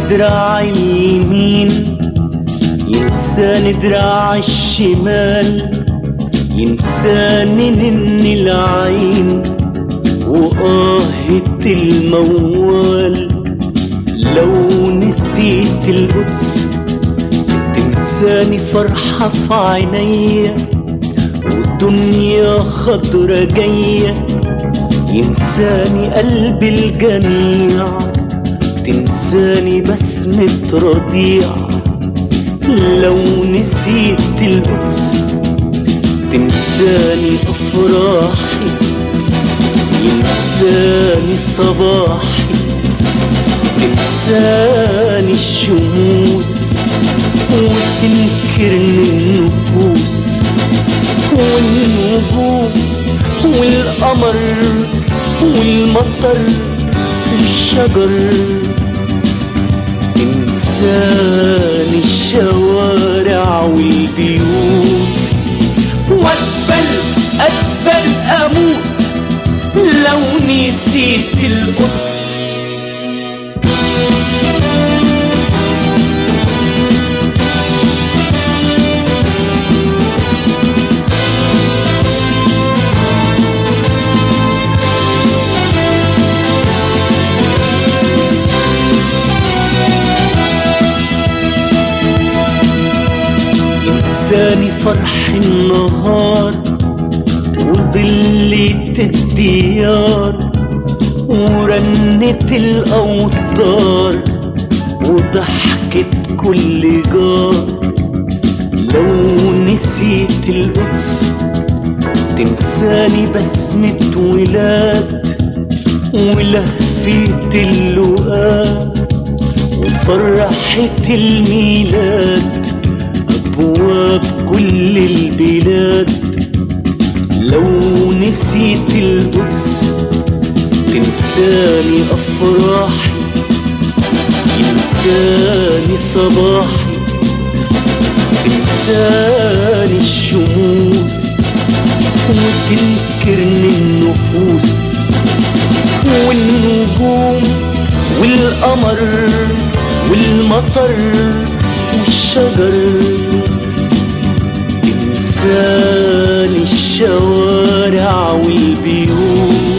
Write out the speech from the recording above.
دراع اليمين ينساني دراع الشمال ينساني نن العين وآهة الموال لو نسيت القدس تنساني فرحة في عينيا والدنيا خضرة جاية ينساني قلب الجميع تنساني بسمة رضيع لو نسيت القدس تنساني أفراحي ينساني صباحي تنساني الشموس وتنكرني النفوس والنجوم والقمر والمطر والشجر تنساني الشوارع والبيوت وأقبل أقبل أموت لو نسيت القدس ينساني فرح النهار وظلة الديار ورنة الأوتار وضحكة كل جار لو نسيت القدس تنساني بسمة ولاد ولهفة اللقاء وفرحة الميلاد أبواب كل البلاد لو نسيت القدس تنساني أفراحي ينساني صباحي تنساني الشموس وتنكرني النفوس والنجوم والقمر والمطر والشجر تنساني الشوارع والبيوت